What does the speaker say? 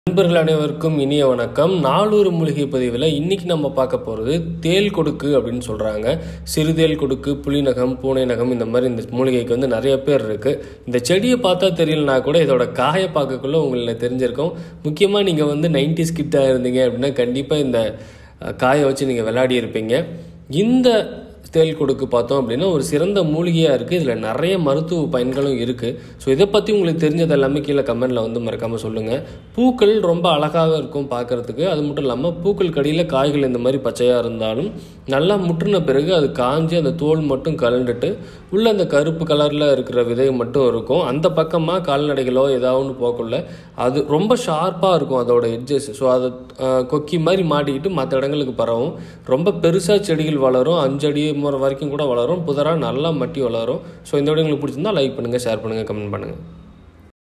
நண்பர்கள் அனைவருக்கும் இனிய வணக்கம் நாளொரு மூலிகை பதிவில் இன்னைக்கு நம்ம பார்க்க போகிறது தேல் கொடுக்கு அப்படின்னு சொல்கிறாங்க சிறுதேல் கொடுக்கு புலிநகம் பூனை நகம் இந்த மாதிரி இந்த மூலிகைக்கு வந்து நிறைய பேர் இருக்குது இந்த செடியை பார்த்தா தெரியலனா கூட இதோட காயை பார்க்கக்குள்ள உங்களுக்கு தெரிஞ்சிருக்கும் முக்கியமாக நீங்கள் வந்து நைன்டிஸ் கிட்டாக இருந்தீங்க அப்படின்னா கண்டிப்பாக இந்த அஹ், காயை வச்சு நீங்கள் விளையாடி இருப்பீங்க இந்த தேல் கொடுக்கு பார்த்தோம் அப்படின்னா ஒரு சிறந்த மூலிகையாக இருக்குது இதில் நிறைய மருத்துவ பயன்களும் இருக்குது ஸோ இதை பற்றி உங்களுக்கு தெரிஞ்சது எல்லாமே கீழே கமெண்டில் வந்து மறக்காமல் சொல்லுங்கள் பூக்கள் ரொம்ப அழகாக இருக்கும் பார்க்குறதுக்கு அது மட்டும் இல்லாமல் பூக்கள் கடியில் காய்கள் இந்த மாதிரி பச்சையாக இருந்தாலும் நல்லா முற்றின பிறகு அது காஞ்சி அந்த தோல் மட்டும் கலண்டுட்டு உள்ள அந்த கருப்பு கலரில் இருக்கிற விதை மட்டும் இருக்கும் அந்த பக்கமாக கால்நடைகளோ ஏதாவது ஒன்று போக்குள்ள அது ரொம்ப ஷார்ப்பாக இருக்கும் அதோட எட்ஜஸ் ஸோ அதை அஹ், கொக்கி மாதிரி மாட்டிக்கிட்டு மற்ற இடங்களுக்கு பரவும் ரொம்ப பெருசாக செடிகள் வளரும் அஞ்சு அடி முறை வரைக்கும் கூட வளரும் புதராக நல்லா மட்டி வளரும் ஸோ இந்த வீடியோ உங்களுக்கு பிடிச்சிருந்தா லைக் பண்ணுங்கள் ஷேர் பண்ணுங்கள் கமெண்ட் பண்ணுங்கள்